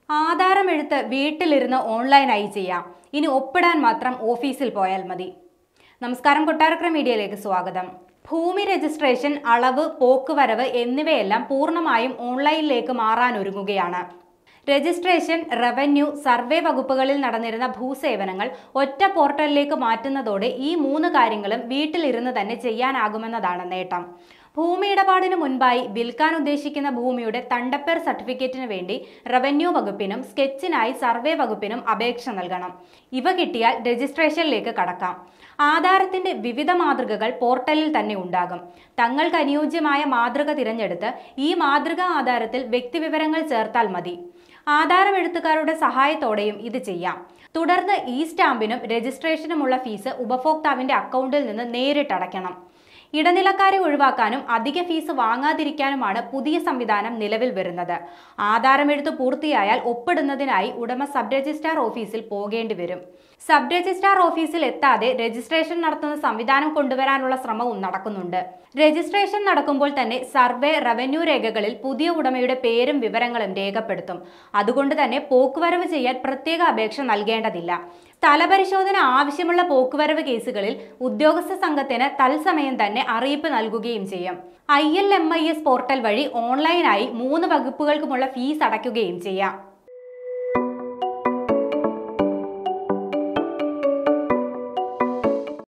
ആധാരമെഴുത്ത് വീട്ടിലിരുന്ന് ഓൺലൈനായി ചെയ്യാം ഇനി ഒപ്പിടാൻ മാത്രം ഓഫീസിൽ പോയാൽ മതി നമസ്കാരം കൊട്ടാരക്കര മീഡിയയിലേക്ക് സ്വാഗതം ഭൂമി രജിസ്ട്രേഷൻ അളവ് പോക്കുവരവ് എന്നിവയെല്ലാം പൂർണ്ണമായും ഓൺലൈനിലേക്ക് മാറാനൊരുങ്ങുകയാണ് രജിസ്ട്രേഷൻ റവന്യൂ സർവേ വകുപ്പുകളിൽ നടന്നിരുന്ന ഭൂസേവനങ്ങൾ ഒറ്റ പോർട്ടലിലേക്ക് മാറ്റുന്നതോടെ ഈ മൂന്ന് കാര്യങ്ങളും വീട്ടിലിരുന്ന് തന്നെ ചെയ്യാനാകുമെന്നതാണ് നേട്ടം ഭൂമി ഇടപാടിന് മുൻപായി വിൽക്കാൻ ഉദ്ദേശിക്കുന്ന ഭൂമിയുടെ തണ്ടപ്പേർ സർട്ടിഫിക്കറ്റിന് വേണ്ടി റവന്യൂ വകുപ്പിനും സ്കെച്ചിനായി സർവേ വകുപ്പിനും അപേക്ഷ നൽകണം ഇവ കിട്ടിയാൽ രജിസ്ട്രേഷനിലേക്ക് കടക്കാം ആധാരത്തിന്റെ വിവിധ മാതൃകകൾ പോർട്ടലിൽ തന്നെ ഉണ്ടാകും തങ്ങൾക്ക് അനുയോജ്യമായ മാതൃക തിരഞ്ഞെടുത്ത് ഈ മാതൃകാ ആധാരത്തിൽ വ്യക്തിവിവരങ്ങൾ ചേർത്താൽ മതി ആധാരം എഴുത്തുകാരുടെ സഹായത്തോടെയും ഇത് ചെയ്യാം തുടർന്ന് ഈ സ്റ്റാമ്പിനും രജിസ്ട്രേഷനുമുള്ള ഫീസ് ഉപഭോക്താവിന്റെ അക്കൗണ്ടിൽ നിന്ന് നേരിട്ടടയ്ക്കണം ഇടനിലക്കാരെ ഒഴിവാക്കാനും അധിക ഫീസ് വാങ്ങാതിരിക്കാനുമാണ് പുതിയ സംവിധാനം നിലവിൽ വരുന്നത് ആധാരമെഴുത്ത് പൂർത്തിയായാൽ ഒപ്പിടുന്നതിനായി ഉടമ സബ് രജിസ്ട്രാർ ഓഫീസിൽ പോകേണ്ടി വരും സബ് രജിസ്ട്രാർ ഓഫീസിൽ എത്താതെ രജിസ്ട്രേഷൻ നടത്തുന്ന സംവിധാനം കൊണ്ടുവരാനുള്ള ശ്രമവും നടക്കുന്നുണ്ട് രജിസ്ട്രേഷൻ നടക്കുമ്പോൾ തന്നെ സർവേ റവന്യൂ രേഖകളിൽ പുതിയ ഉടമയുടെ പേരും വിവരങ്ങളും രേഖപ്പെടുത്തും അതുകൊണ്ട് തന്നെ പോക്കുവരവ് ചെയ്യാൻ പ്രത്യേക അപേക്ഷ നൽകേണ്ടതില്ല സ്ഥലപരിശോധന ആവശ്യമുള്ള പോക്കുവരവ് കേസുകളിൽ ഉദ്യോഗസ്ഥ സംഘത്തിന് തത്സമയം തന്നെ അറിയിപ്പ് നൽകുകയും ചെയ്യും I L M I S portal വഴി ഓൺലൈനായി മൂന്ന് വകുപ്പുകൾക്കുമുള്ള ഫീസ് അടയ്ക്കുകയും ചെയ്യാം